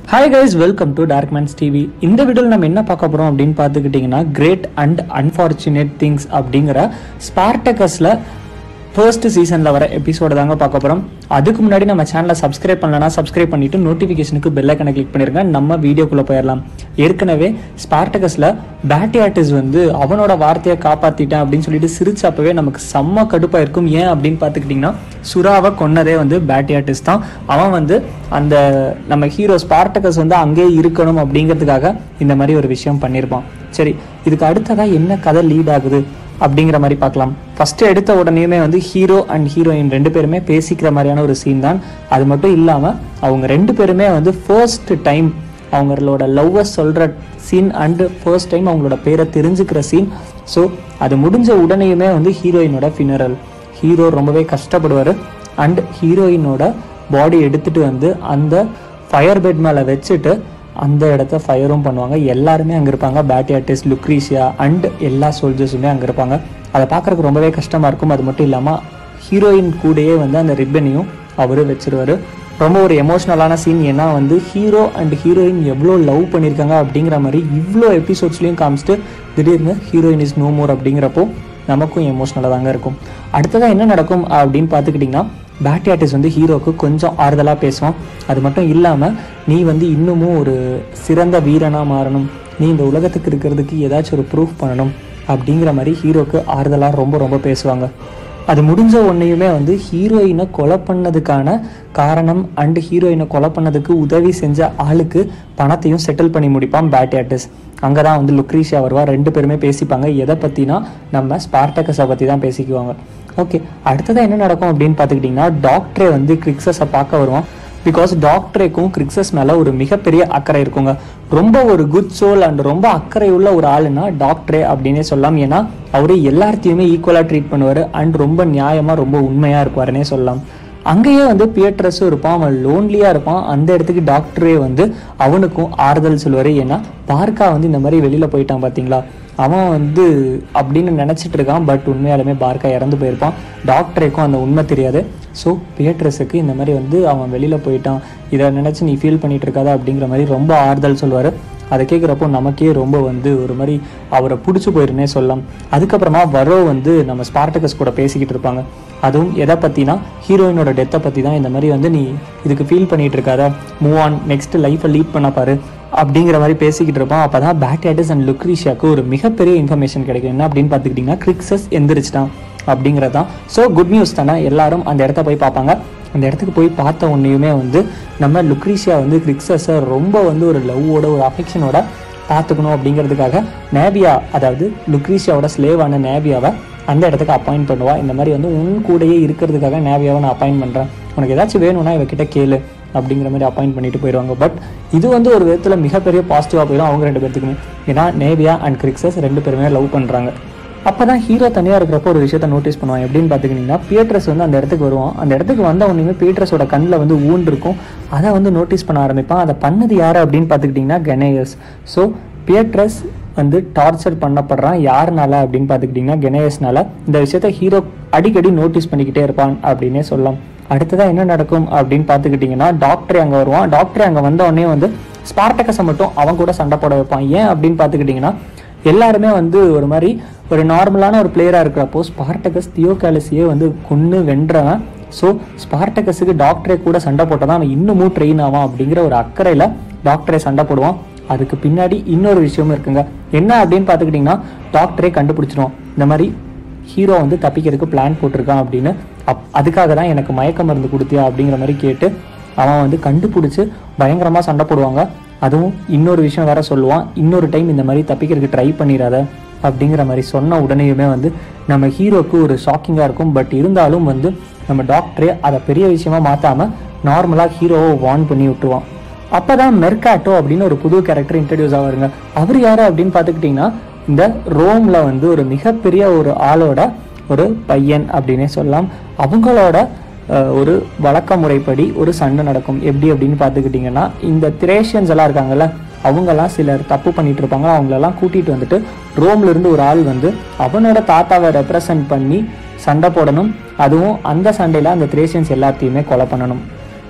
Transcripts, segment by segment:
hi guys welcome to Dark Man's TV இந்த வீடியோவில் நம்ம என்ன பார்க்க போகிறோம் அப்படின்னு பார்த்துக்கிட்டிங்கன்னா கிரேட் அண்ட் அன்ஃபார்ச்சுனேட் திங்ஸ் அப்படிங்கிற ஸ்பார்டகஸில் ஃபர்ஸ்ட் சீசனில் வர எபிசோட தாங்க பார்க்க போகிறோம் அதுக்கு முன்னாடி நம்ம சேனலை சப்ஸ்கிரைப் பண்ணலனா சப்ஸ்கிரைப் பண்ணிட்டு நோட்டிஃபிகேஷனுக்கு பெல் ஐக்கனை கிளிக் பண்ணிருங்க நம்ம வீடியோக்குள்ளே போயிடலாம் ஏற்கனவே ஸ்பார்டகஸில் பேட்டியாட்டிஸ் வந்து அவனோட வார்த்தையை காப்பாற்றிட்டேன் அப்படின்னு சொல்லிட்டு சிரிச்சப்பவே நமக்கு செம்ம கடுப்பாக இருக்கும் ஏன் அப்படின்னு பார்த்துக்கிட்டிங்கன்னா சுறாவை கொன்னதே வந்து பேட்டியாட்டிஸ் தான் அவன் வந்து அந்த நம்ம ஹீரோ ஸ்பார்டகஸ் வந்து அங்கேயே இருக்கணும் அப்படிங்கிறதுக்காக இந்த மாதிரி ஒரு விஷயம் பண்ணியிருப்பான் சரி இதுக்கு அடுத்ததாக என்ன கதை லீட் ஆகுது அப்படிங்கிற மாதிரி பார்க்கலாம் ஃபர்ஸ்ட் எடுத்த உடனேயுமே வந்து ஹீரோ அண்ட் ஹீரோயின் ரெண்டு பேருமே பேசிக்கிற மாதிரியான ஒரு சீன் தான் அது மட்டும் இல்லாமல் அவங்க ரெண்டு பேருமே வந்து ஃபர்ஸ்ட் டைம் அவங்களோட லவ்வை சொல்கிற சீன் அண்டு ஃபர்ஸ்ட் டைம் அவங்களோட பேரை தெரிஞ்சுக்கிற சீன் ஸோ அது முடிஞ்ச உடனேயுமே வந்து ஹீரோயினோட ஃபினரல் ஹீரோ ரொம்பவே கஷ்டப்படுவார் அண்ட் ஹீரோயினோட பாடி எடுத்துட்டு வந்து அந்த ஃபயர் பெட் மேலே வச்சுட்டு அந்த இடத்த ஃபயரும் பண்ணுவாங்க எல்லாருமே அங்கே இருப்பாங்க பேட்டியாட்டிஸ் லுக்ரீஷியா அண்ட் எல்லா சோல்ஜர்ஸுமே அங்கே இருப்பாங்க அதை பார்க்குறதுக்கு ரொம்பவே கஷ்டமாக இருக்கும் அது மட்டும் இல்லாமல் ஹீரோயின் கூடயே வந்து அந்த ரிப்பனையும் அவரு வச்சிருவாரு ரொம்ப ஒரு எமோஷ்னலான சீன் ஏன்னா வந்து ஹீரோ அண்ட் ஹீரோயின் எவ்வளோ லவ் பண்ணியிருக்காங்க அப்படிங்கிற மாதிரி இவ்வளோ எபிசோட்ஸ்லையும் காமிச்சிட்டு திடீர்னு ஹீரோயின் இஸ் நோ மோர் அப்படிங்கிறப்போ நமக்கும் எமோஷ்னலாக தாங்க இருக்கும் அடுத்ததாக என்ன நடக்கும் அப்படின்னு பார்த்துக்கிட்டிங்கன்னா பேட்டியாட்டிஸ் வந்து ஹீரோக்கு கொஞ்சம் ஆறுதலாக பேசுவான் அது மட்டும் இல்லாமல் நீ வந்து இன்னமும் ஒரு சிறந்த வீரனாக மாறணும் நீ இந்த உலகத்துக்கு இருக்கிறதுக்கு ஏதாச்சும் ஒரு ப்ரூஃப் பண்ணணும் அப்படிங்கிற மாதிரி ஹீரோக்கு ஆறுதலாக ரொம்ப ரொம்ப பேசுவாங்க அது முடிஞ்ச உடனேயுமே வந்து ஹீரோயினை கொலை பண்ணதுக்கான காரணம் அண்டு ஹீரோயினை கொலை பண்ணதுக்கு உதவி செஞ்ச ஆளுக்கு பணத்தையும் செட்டில் பண்ணி முடிப்பான் பேட்டியாட்டிஸ் அங்கே தான் வந்து லுக்ரீஷியா வருவா ரெண்டு பேருமே பேசிப்பாங்க எதை பற்றினா நம்ம ஸ்பார்டகஸை பற்றி தான் பேசிக்குவாங்க ஓகே அடுத்ததாக என்ன நடக்கும் அப்படின்னு பார்த்துக்கிட்டிங்கன்னா டாக்டரே வந்து கிரிக்ஸஸை பார்க்க வருவான் பிகாஸ் டாக்டரேக்கும் கிரிக்ஸஸ் மேலே ஒரு மிகப்பெரிய அக்கறை இருக்குங்க ரொம்ப ஒரு குட் சோல் அண்ட் ரொம்ப அக்கறை உள்ள ஒரு ஆளுனா டாக்டரே அப்படின்னே சொல்லலாம் ஏன்னா அவரு எல்லாத்தையுமே ஈக்குவலாக ட்ரீட் பண்ணுவார் அண்ட் ரொம்ப நியாயமாக ரொம்ப உண்மையாக இருப்பாருன்னே சொல்லலாம் அங்கேயே வந்து பியட்ரஸும் இருப்பான் அவன் லோன்லியாக இருப்பான் அந்த இடத்துக்கு டாக்டரே வந்து அவனுக்கும் ஆறுதல் சொல்லுவார் ஏன்னா பார்க்கா வந்து இந்த மாதிரி வெளியில் போயிட்டான் பார்த்தீங்களா அவன் வந்து அப்படின்னு நினச்சிட்டு இருக்கான் பட் உண்மையாலுமே பார்க்கா இறந்து போயிருப்பான் டாக்டருக்கும் அந்த உண்மை தெரியாது ஸோ பியட்ரஸுக்கு இந்த மாதிரி வந்து அவன் வெளியில் போயிட்டான் இதை நினச்சி நீ ஃபீல் பண்ணிட்டு இருக்காதா அப்படிங்கிற மாதிரி ரொம்ப ஆறுதல் சொல்லுவார் அதை கேட்குறப்போ நமக்கே ரொம்ப வந்து ஒரு மாதிரி அவரை பிடிச்சி போயிருன்னே சொல்லலாம் அதுக்கப்புறமா வரோ வந்து நம்ம ஸ்பார்டகஸ் கூட பேசிக்கிட்டு இருப்பாங்க அதுவும் எதை பற்றினா ஹீரோயினோட டெத்தை பற்றி தான் இந்த மாதிரி வந்து நீ இதுக்கு ஃபீல் பண்ணிட்டு இருக்காத மூவ் ஆன் நெக்ஸ்ட் லைஃப்பை லீட் பண்ண பாரு அப்படிங்கிற மாதிரி பேசிக்கிட்டு இருப்போம் அப்போ தான் பேட்டியாட்டிஸ் அண்ட் லுக்ரீஷியாவுக்கு ஒரு மிகப்பெரிய இன்ஃபர்மேஷன் கிடைக்கும் என்ன அப்படின்னு பார்த்துக்கிட்டிங்கன்னா கிரிக்ஸஸ் எந்திரிச்சிட்டான் அப்படிங்கிறது தான் ஸோ குட் நியூஸ் தானே எல்லாரும் அந்த இடத்த போய் பார்ப்பாங்க அந்த இடத்துக்கு போய் பார்த்த உடனேயுமே வந்து நம்ம லுக்ரீஷியா வந்து கிரிக்ஸஸை ரொம்ப வந்து ஒரு லவ்வோட ஒரு அஃபெக்ஷனோட பார்த்துக்கணும் அப்படிங்கிறதுக்காக நேபியா அதாவது லுக்ரீஷியாவோட ஸ்லேவான நேபியாவை அந்த இடத்துக்கு அப்பாயிண்ட் பண்ணுவா இந்த மாதிரி வந்து உன் கூடயே இருக்கிறதுக்காக நேவியாவை நான் அப்பாயிண்ட் பண்ணுறேன் உனக்கு ஏதாச்சும் வேணும்னா இவகிட்ட கேளு அப்படிங்கிற மாதிரி அப்பாயிண்ட் பண்ணிட்டு போயிடுவாங்க பட் இது வந்து ஒரு விதத்தில் மிகப்பெரிய பாசிட்டிவாக போயிடும் அவங்க ரெண்டு பேர்த்துக்குமே ஏன்னா நேவியா அண்ட் கிரிக்ஸஸ் ரெண்டு பேருமே லவ் பண்ணுறாங்க அப்போ தான் ஹீரோ தனியாக இருக்கிறப்போ ஒரு விஷயத்த நோட்டீஸ் பண்ணுவான் எப்படின்னு பார்த்துக்கிட்டிங்கன்னா பீட்ரஸ் வந்து அந்த இடத்துக்கு வருவான் அந்த இடத்துக்கு வந்த உடனே பீட்ரஸோட கண்ணில் வந்து ஊன் இருக்கும் அதை வந்து நோட்டீஸ் பண்ண ஆரம்பிப்பான் அதை பண்ணது யார் அப்படின்னு பார்த்துக்கிட்டிங்கன்னா கெனேயஸ் ஸோ பியட்ரஸ் வந்து டார்ச்சர் பண்ணப்படுறான் யாருனால அப்படின்னு பார்த்துக்கிட்டிங்கன்னா கெனேயஸ்னால இந்த விஷயத்த ஹீரோ அடிக்கடி நோட்டீஸ் பண்ணிக்கிட்டே இருப்பான் அப்படின்னே சொல்லலாம் அடுத்ததாக என்ன நடக்கும் அப்படின்னு பார்த்துக்கிட்டிங்கன்னா டாக்டர் அங்கே வருவான் டாக்டர் அங்கே வந்த உடனே வந்து ஸ்பார்டகஸை மட்டும் அவன் கூட சண்டை போட வைப்பான் ஏன் அப்படின்னு பார்த்துக்கிட்டிங்கன்னா எல்லாருமே வந்து ஒரு மாதிரி ஒரு நார்மலான ஒரு பிளேயராக இருக்கிறப்போ ஸ்பார்டகஸ் தியோகாலிசியே வந்து கொன்று வென்றவன் ஸோ ஸ்பார்டகஸுக்கு டாக்டரே கூட சண்டை போட்டால் தான் அவன் இன்னமும் ட்ரெயின் ஆவான் அப்படிங்கிற ஒரு அக்கறையில் டாக்டரே சண்டை போடுவான் அதுக்கு பின்னாடி இன்னொரு விஷயமும் இருக்குங்க என்ன அப்படின்னு பார்த்துக்கிட்டிங்கன்னா டாக்டரே கண்டுபிடிச்சிருவான் இந்த மாதிரி ஹீரோ வந்து தப்பிக்கிறதுக்கு பிளான் போட்டிருக்கான் அப்படின்னு அப் அதுக்காக தான் எனக்கு மயக்க மருந்து கொடுத்தியா அப்படிங்கிற மாதிரி கேட்டு அவன் வந்து கண்டுபிடிச்சி பயங்கரமாக சண்டை போடுவாங்க அதுவும் இன்னொரு விஷயம் வேற சொல்லுவான் இன்னொரு டைம் இந்த மாதிரி தப்பிக்கிறதுக்கு ட்ரை பண்ணிடாத அப்படிங்கிற மாதிரி சொன்ன உடனேயுமே வந்து நம்ம ஹீரோக்கு ஒரு ஷாக்கிங்காக இருக்கும் பட் இருந்தாலும் வந்து நம்ம டாக்டரே அதை பெரிய விஷயமா மாற்றாமல் நார்மலாக ஹீரோவை வார்ன் பண்ணி விட்டுருவான் அப்போ தான் மெர்காட்டோ அப்படின்னு ஒரு புது கேரக்டர் இன்ட்ரடியூஸ் ஆவாருங்க அவர் யார் அப்படின்னு பார்த்துக்கிட்டிங்கன்னா இந்த ரோமில் வந்து ஒரு மிகப்பெரிய ஒரு ஆளோட ஒரு பையன் அப்படின்னே சொல்லலாம் அவங்களோட அஹ், ஒரு வழக்க முறைப்படி ஒரு சண்டை நடக்கும் எப்படி அப்படின்னு பார்த்துக்கிட்டிங்கன்னா இந்த திரேஷியன்ஸ் எல்லாம் இருக்காங்கல்ல அவங்கெல்லாம் சிலர் தப்பு பண்ணிட்டு இருப்பாங்க அவங்களெல்லாம் கூட்டிகிட்டு வந்துட்டு ரோம்ல இருந்து ஒரு ஆள் வந்து அவனோட தாத்தாவை ரெப்ரசன்ட் பண்ணி சண்டை போடணும் அதுவும் அந்த சண்டையில் அந்த திரேஷியன்ஸ் எல்லாத்தையுமே கொலை பண்ணணும்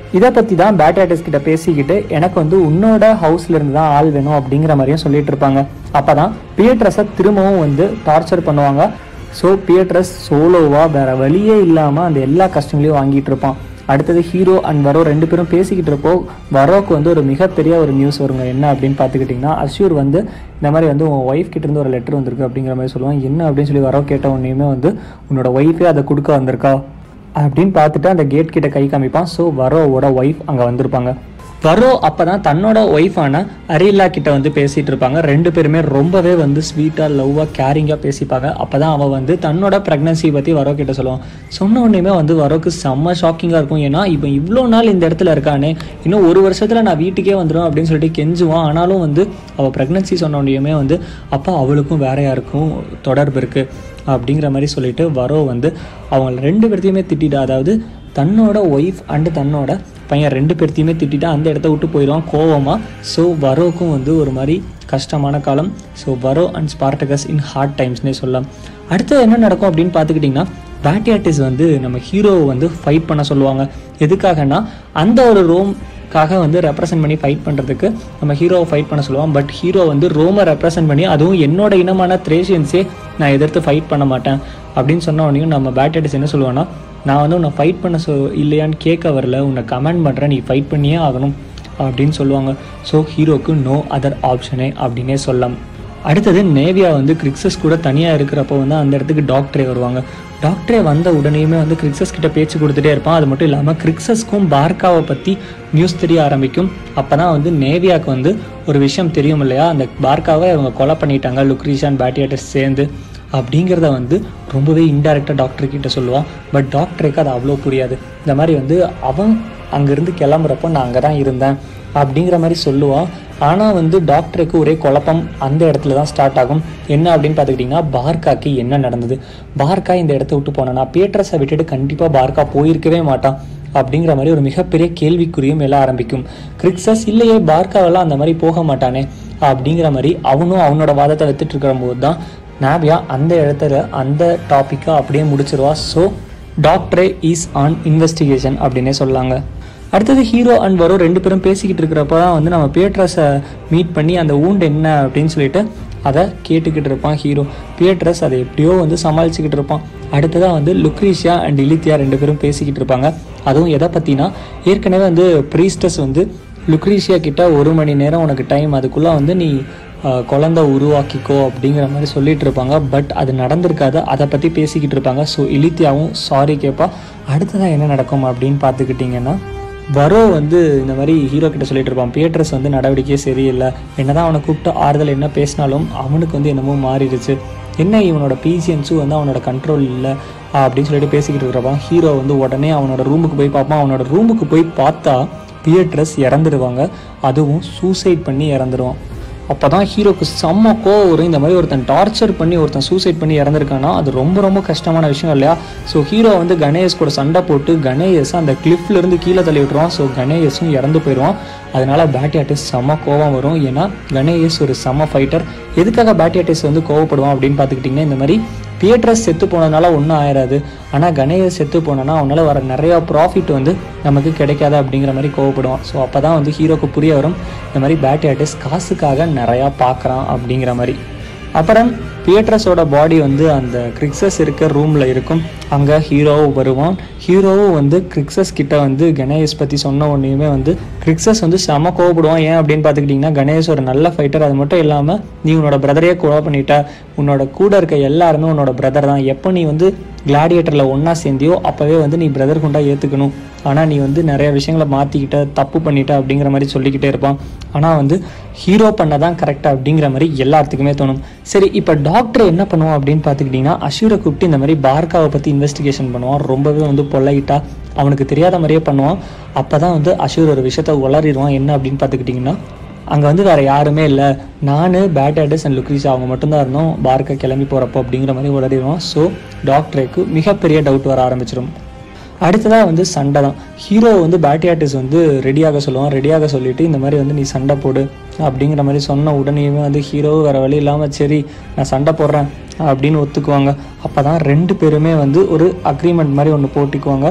இதை பற்றி தான் பேட்டாட்டிஸ் கிட்ட பேசிக்கிட்டு எனக்கு வந்து உன்னோட ஹவுஸ்ல இருந்து தான் ஆள் வேணும் அப்படிங்கிற மாதிரியும் சொல்லிட்டு இருப்பாங்க அப்போ தான் பியட்ரஸை திரும்பவும் வந்து டார்ச்சர் பண்ணுவாங்க ஸோ பியட்ரஸ் சோலோவாக வேற வழியே இல்லாமல் அந்த எல்லா கஷ்டங்களையும் வாங்கிட்டு இருப்பான் அடுத்தது ஹீரோ அண்ட் வரோ ரெண்டு பேரும் பேசிக்கிட்டு இருப்போ வரோக்கு வந்து ஒரு மிகப்பெரிய ஒரு நியூஸ் வருங்க என்ன அப்படின்னு பார்த்துக்கிட்டிங்கன்னா அஷ்யூர் வந்து இந்த மாதிரி வந்து உன் ஒய்ஃப் கிட்ட இருந்து ஒரு லெட்டர் வந்திருக்கு அப்படிங்கிற மாதிரி சொல்லுவான் என்ன அப்படின்னு சொல்லி வரோ கேட்ட உடனேயுமே வந்து உன்னோட ஒய்ஃபே அதை கொடுக்க வந்திருக்கா அப்படின்னு பார்த்துட்டு அந்த கேட் கிட்ட கை காமிப்பான் ஸோ வரோவோட ஒய்ஃப் அங்கே வந்திருப்பாங்க வரோ அப்போ தான் தன்னோட ஒய்ஃபான அரில்லா கிட்ட வந்து பேசிகிட்டு இருப்பாங்க ரெண்டு பேருமே ரொம்பவே வந்து ஸ்வீட்டாக லவ்வாக கேரிங்காக பேசிப்பாங்க அப்போ தான் அவள் வந்து தன்னோட ப்ரெக்னன்சி பற்றி வரோ கிட்ட சொல்லுவான் சொன்ன உடனேயுமே வந்து வரோக்கு செம்ம ஷாக்கிங்காக இருக்கும் ஏன்னா இப்போ இவ்வளோ நாள் இந்த இடத்துல இருக்கானே இன்னும் ஒரு வருஷத்தில் நான் வீட்டுக்கே வந்துடும் அப்படின்னு சொல்லிட்டு கெஞ்சுவான் ஆனாலும் வந்து அவள் ப்ரெக்னன்சி சொன்ன உடனேயுமே வந்து அப்போ அவளுக்கும் வேற யாருக்கும் தொடர்பு இருக்குது அப்படிங்கிற மாதிரி சொல்லிட்டு வரோ வந்து அவங்க ரெண்டு பேர்த்தையுமே திட்டிட்டு அதாவது தன்னோட ஒய்ஃப் அண்டு தன்னோட பையன் ரெண்டு பேர்த்தையுமே திட்டிட்டு அந்த இடத்த விட்டு போயிடுவான் கோவமாக ஸோ வரோக்கும் வந்து ஒரு மாதிரி கஷ்டமான காலம் ஸோ வரோ அண்ட் ஸ்பார்டகஸ் இன் ஹார்ட் டைம்ஸ்னே சொல்லலாம் அடுத்து என்ன நடக்கும் அப்படின்னு பார்த்துக்கிட்டிங்கன்னா பேட்டியாட்டிஸ் வந்து நம்ம ஹீரோவை வந்து ஃபைட் பண்ண சொல்லுவாங்க எதுக்காகனா அந்த ஒரு ரோம் காக வந்து ரெப்ரசென்ட் பண்ணி ஃபைட் பண்ணுறதுக்கு நம்ம ஹீரோவை ஃபைட் பண்ண சொல்லுவோம் பட் ஹீரோ வந்து ரோமை ரெப்ரசென்ட் பண்ணி அதுவும் என்னோட இனமான த்ரேஷியன்ஸே நான் எதிர்த்து ஃபைட் பண்ண மாட்டேன் அப்படின்னு சொன்ன உடனே நம்ம பேட்டடிஸ் என்ன சொல்லுவான்னா நான் வந்து உன்னை ஃபைட் பண்ண சொ இல்லையான்னு கேட்க வரல உன்னை கமெண்ட் பண்ணுறேன் நீ ஃபைட் பண்ணியே ஆகணும் அப்படின்னு சொல்லுவாங்க ஸோ ஹீரோக்கு நோ அதர் ஆப்ஷனே அப்படின்னே சொல்லலாம் அடுத்தது நேவியா வந்து கிரிக்ஸஸ் கூட தனியாக இருக்கிறப்போ வந்து அந்த இடத்துக்கு டாக்டரே வருவாங்க டாக்டரே வந்த உடனேயுமே வந்து கிரிக்ஸஸ் கிட்ட பேச்சு கொடுத்துட்டே இருப்பான் அது மட்டும் இல்லாமல் கிரிக்ஸஸ்க்கும் பார்க்காவை பற்றி நியூஸ் தெரிய ஆரம்பிக்கும் அப்போ தான் வந்து நேவியாவுக்கு வந்து ஒரு விஷயம் தெரியும் இல்லையா அந்த பார்க்காவை அவங்க கொலை பண்ணிட்டாங்க லுக்ரீஷான் பேட்டியாட்டிஸ் சேர்ந்து அப்படிங்கிறத வந்து ரொம்பவே இன்டெரக்டாக டாக்டர் கிட்ட சொல்லுவான் பட் டாக்டருக்கு அது அவ்வளோ புரியாது இந்த மாதிரி வந்து அவன் அங்கேருந்து கிளம்புறப்போ நான் அங்கே தான் இருந்தேன் அப்படிங்கிற மாதிரி சொல்லுவான் ஆனால் வந்து டாக்டருக்கு ஒரே குழப்பம் அந்த இடத்துல தான் ஸ்டார்ட் ஆகும் என்ன அப்படின்னு பார்த்துக்கிட்டிங்கன்னா பார்க்காக்கு என்ன நடந்தது பார்க்கா இந்த இடத்த விட்டு போனானா பேட்ரஸை விட்டுட்டு கண்டிப்பாக பார்க்கா போயிருக்கவே மாட்டான் அப்படிங்கிற மாதிரி ஒரு மிகப்பெரிய கேள்விக்குறியும் எல்லாம் ஆரம்பிக்கும் கிரிக்ஸஸ் இல்லையே பார்க்காவெல்லாம் அந்த மாதிரி போக மாட்டானே அப்படிங்கிற மாதிரி அவனும் அவனோட வாதத்தை வைத்துட்டு இருக்கிற போது தான் நாவியா அந்த இடத்துல அந்த டாப்பிக்கை அப்படியே முடிச்சிருவா ஸோ டாக்டரே இஸ் ஆன் இன்வெஸ்டிகேஷன் அப்படின்னே சொல்லாங்க அடுத்தது ஹீரோ அண்ட் வரும் ரெண்டு பேரும் பேசிக்கிட்டு இருக்கிறப்ப தான் வந்து நம்ம பியட்ரஸை மீட் பண்ணி அந்த ஊண்டு என்ன அப்படின்னு சொல்லிட்டு அதை கேட்டுக்கிட்டு இருப்பான் ஹீரோ பியட்ரஸ் அதை எப்படியோ வந்து சமாளிச்சுக்கிட்டு இருப்பான் அடுத்ததாக வந்து லுக்ரீஷியா அண்ட் இலித்தியா ரெண்டு பேரும் பேசிக்கிட்டு இருப்பாங்க அதுவும் எதை பற்றினா ஏற்கனவே வந்து ப்ரீஸ்டஸ் வந்து லுக்ரீஷியா கிட்ட ஒரு மணி நேரம் உனக்கு டைம் அதுக்குள்ளே வந்து நீ ஆஹ், குழந்தை உருவாக்கிக்கோ அப்படிங்கிற மாதிரி சொல்லிட்டு இருப்பாங்க பட் அது நடந்திருக்காது அதை பற்றி பேசிக்கிட்டு இருப்பாங்க ஸோ இலித்தியாவும் சாரி கேட்பா அடுத்ததாக என்ன நடக்கும் அப்படின்னு பார்த்துக்கிட்டிங்கன்னா வரோ வந்து இந்த மாதிரி ஹீரோ கிட்ட சொல்லிட்டு இருப்பான் பியட்ரஸ் வந்து நடவடிக்கையே சரியில்லை என்னதான் அவனை கூப்பிட்டு ஆறுதல் என்ன பேசினாலும் அவனுக்கு வந்து என்னமோ மாறிடுச்சு என்ன இவனோட பீசியன்ஸும் வந்து அவனோட கண்ட்ரோல் இல்லை அப்படின்னு சொல்லிட்டு பேசிக்கிட்டு இருக்கிறப்பான் ஹீரோ வந்து உடனே அவனோட ரூமுக்கு போய் பார்ப்பான் அவனோட ரூமுக்கு போய் பார்த்தா பியட்ரஸ் இறந்துடுவாங்க அதுவும் சூசைட் பண்ணி இறந்துருவான் அப்போ தான் ஹீரோக்கு செம்ம கோவம் வரும் இந்த மாதிரி ஒருத்தன் டார்ச்சர் பண்ணி ஒருத்தன் சூசைட் பண்ணி இறந்துருக்கானா அது ரொம்ப ரொம்ப கஷ்டமான விஷயம் இல்லையா ஸோ ஹீரோ வந்து கணேஷ் கூட சண்டை போட்டு கணேஷ் அந்த cliffல இருந்து கீழே தள்ளி விட்டுருவான் ஸோ கணேஷும் இறந்து போயிடுவான் அதனால பேட்டியாட்டிஸ் செம்ம கோவம் வரும் ஏன்னா கணேஷ் ஒரு செம்ம ஃபைட்டர் எதுக்காக பேட்டியாட்டிஸ் வந்து கோவப்படுவான் அப்படின்னு பார்த்துக்கிட்டிங்கன்னா இந்த மாதிரி பியட்ரஸ் செத்து போனதுனால ஒன்றும் ஆயிராது ஆனால் கணேஷ் செத்து போனோன்னா அவனால் வர நிறையா ப்ராஃபிட் வந்து நமக்கு கிடைக்காது அப்படிங்கிற மாதிரி கோவப்படுவான் ஸோ அப்போ தான் வந்து ஹீரோக்கு புரிய வரும் இந்த மாதிரி பேட்டியாட்டிஸ் காசுக்காக நிறையா பார்க்குறான் அப்படிங்கிற மாதிரி அப்புறம் பியட்ரஸோட பாடி வந்து அந்த கிரிக்ஸஸ் இருக்க ரூமில் இருக்கும் அங்கே ஹீரோவும் வருவான் ஹீரோவும் வந்து கிரிக்ஸஸ் கிட்ட வந்து கணேஷ் பற்றி சொன்ன உடனேயுமே வந்து கிரிக்ஸஸ் வந்து செம கோவப்படுவான் ஏன் அப்படின்னு பார்த்துக்கிட்டிங்கன்னா கணேஷ் ஒரு நல்ல ஃபைட்டர் அது மட்டும் இல்லாமல் நீ உன்னோட பிரதரையே கொலை பண்ணிட்ட உன்னோட கூட இருக்க எல்லாருமே உன்னோட பிரதர் தான் எப்போ நீ வந்து கிளாடியேட்டரில் ஒன்றா சேர்ந்தியோ அப்போவே வந்து நீ பிரதர் கொண்டா ஏற்றுக்கணும் ஆனால் நீ வந்து நிறைய விஷயங்களை மாற்றிக்கிட்ட தப்பு பண்ணிட்ட அப்படிங்கிற மாதிரி சொல்லிக்கிட்டே இருப்பான் ஆனால் வந்து ஹீரோ பண்ண தான் கரெக்டாக அப்படிங்கிற மாதிரி எல்லாத்துக்குமே தோணும் சரி இப்போ டாக்டர் என்ன பண்ணுவோம் அப்படின்னு பார்த்துக்கிட்டிங்கன்னா அஷூரை கூப்பிட்டு இந்த மாதிரி பார்க்காவை பற்றி இன்வெஸ்டிகேஷன் பண்ணுவான் ரொம்பவே வந்து பொல்லைட்டாக அவனுக்கு தெரியாத மாதிரியே பண்ணுவான் அப்போ தான் வந்து அஷூர் ஒரு விஷயத்த உளறிடுவான் என்ன அப்படின்னு பார்த்துக்கிட்டிங்கன்னா அங்கே வந்து வேறு யாருமே இல்லை நான் பேட்டாடஸ் அண்ட் லுக்ரிஸ் அவங்க மட்டும்தான் இருந்தோம் பார்க்க கிளம்பி போகிறப்போ அப்படிங்கிற மாதிரி உளறிடுவோம் ஸோ டாக்டருக்கு மிகப்பெரிய டவுட் வர ஆரம்பிச்சிடும் அடுத்ததாக வந்து சண்டை தான் ஹீரோ வந்து பேட்டியாட்டிஸ் வந்து ரெடியாக சொல்லுவான் ரெடியாக சொல்லிட்டு இந்த மாதிரி வந்து நீ சண்டை போடு அப்படிங்கிற மாதிரி சொன்ன உடனேயுமே வந்து ஹீரோ வேறு வழி இல்லாமல் சரி நான் சண்டை போடுறேன் அப்படின்னு ஒத்துக்குவாங்க அப்போ தான் ரெண்டு பேருமே வந்து ஒரு அக்ரிமெண்ட் மாதிரி ஒன்று போட்டிக்குவாங்க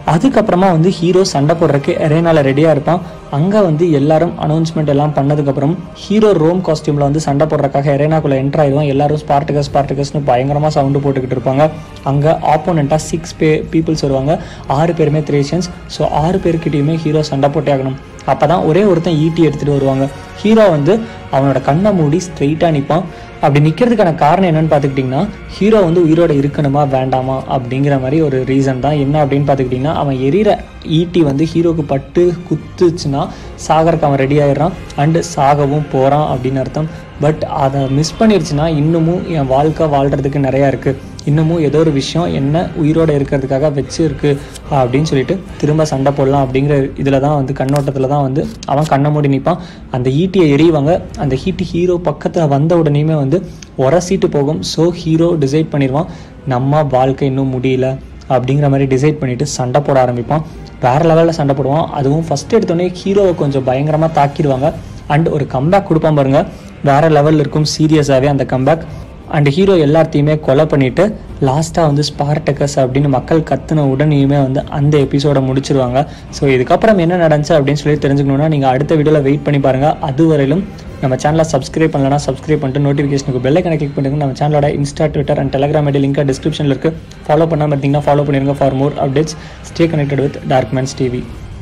அதுக்கப்புறமா வந்து ஹீரோ சண்டை போடுறதுக்கு எரேனால ரெடியாக இருப்பான் அங்கே வந்து எல்லாரும் அனௌன்ஸ்மெண்ட் எல்லாம் பண்ணதுக்கப்புறம் ஹீரோ ரோம் காஸ்டியூமில் வந்து சண்டை போடுறதுக்காக எரேனாக்குள்ளே என்டர் ஆயிடுவான் எல்லாரும் ஸ்பார்டகஸ் ஸ்பார்டகஸ்னு பயங்கரமாக சவுண்டு போட்டுக்கிட்டு இருப்பாங்க அங்கே ஆப்போனண்ட்டாக சிக்ஸ் பே பீப்புள்ஸ் வருவாங்க ஆறு பேருமே த்ரேஷன்ஸ் ஸோ ஆறு பேர்கிட்டயுமே ஹீரோ சண்டை போட்டே ஆகணும் அப்போ தான் ஒரே ஒருத்தன் ஈட்டி எடுத்துகிட்டு வருவாங்க ஹீரோ வந்து அவனோட கண்ணை மூடி ஸ்ட்ரெயிட்டாக நிற்பான் அப்படி நிற்கிறதுக்கான காரணம் என்னன்னு பார்த்துக்கிட்டிங்கன்னா ஹீரோ வந்து உயிரோட இருக்கணுமா வேண்டாமா அப்படிங்கிற மாதிரி ஒரு ரீசன் தான் என்ன அப்படின்னு பார்த்துக்கிட்டிங்கன்னா அவன் எரியிற ஈட்டி வந்து ஹீரோக்கு பட்டு குத்துச்சுன்னா சாகறக்கு அவன் ரெடி ஆயிடுறான் அண்டு சாகவும் போகிறான் அப்படின்னு அர்த்தம் பட் அதை மிஸ் பண்ணிருச்சுன்னா இன்னமும் என் வாழ்க்கை வாழ்கிறதுக்கு நிறையா இருக்குது இன்னமும் ஏதோ ஒரு விஷயம் என்ன உயிரோட இருக்கிறதுக்காக வச்சிருக்கு அப்படின்னு சொல்லிட்டு திரும்ப சண்டை போடலாம் அப்படிங்கிற இதில் தான் வந்து கண்ணோட்டத்தில் தான் வந்து அவன் கண்ணை மூடி நிற்பான் அந்த ஈட்டியை எறிவாங்க அந்த ஹீட்டு ஹீரோ பக்கத்தில் வந்த உடனேயுமே வந்து உரசிட்டு போகும் ஸோ ஹீரோ டிசைட் பண்ணிடுவான் நம்ம வாழ்க்கை இன்னும் முடியல அப்படிங்கிற மாதிரி டிசைட் பண்ணிட்டு சண்டை போட ஆரம்பிப்பான் வேற லெவலில் சண்டை போடுவான் அதுவும் ஃபர்ஸ்ட் எடுத்தோடனே ஹீரோவை கொஞ்சம் பயங்கரமாக தாக்கிடுவாங்க அண்ட் ஒரு கம்பேக் கொடுப்பான் பாருங்க வேற லெவலில் இருக்கும் சீரியஸாகவே அந்த கம்பேக் அண்ட் ஹீரோ எல்லாத்தையுமே கொலை பண்ணிட்டு லாஸ்ட்டாக வந்து ஸ்பார்டக்கஸ் அப்படின்னு மக்கள் கத்துன உடனேயுமே வந்து அந்த எபிசோட முடிச்சிருவாங்க ஸோ இதுக்கப்புறம் என்ன நடந்துச்சு அப்படின்னு சொல்லி தெரிஞ்சுக்கணுன்னா நீங்கள் அடுத்த வீடியோவில் வெயிட் பண்ணி பாருங்கள் அதுவரையிலும் நம்ம சேனலை சப்ஸ்கிரைப் பண்ணலனா சப்ஸ்கிரைப் பண்ணிட்டு நோட்டிஃபிகேஷனுக்கு பெல் ஐக்கனை கிளிக் பண்ணுங்க நம்ம சேனலோட Insta Twitter and Telegram ID link டிஸ்கிரிப்ஷனில் இருக்குது ஃபாலோ பண்ணாமல் இருந்தீங்கன்னா ஃபாலோ பண்ணிருங்க for more updates stay connected with Dark Man's TV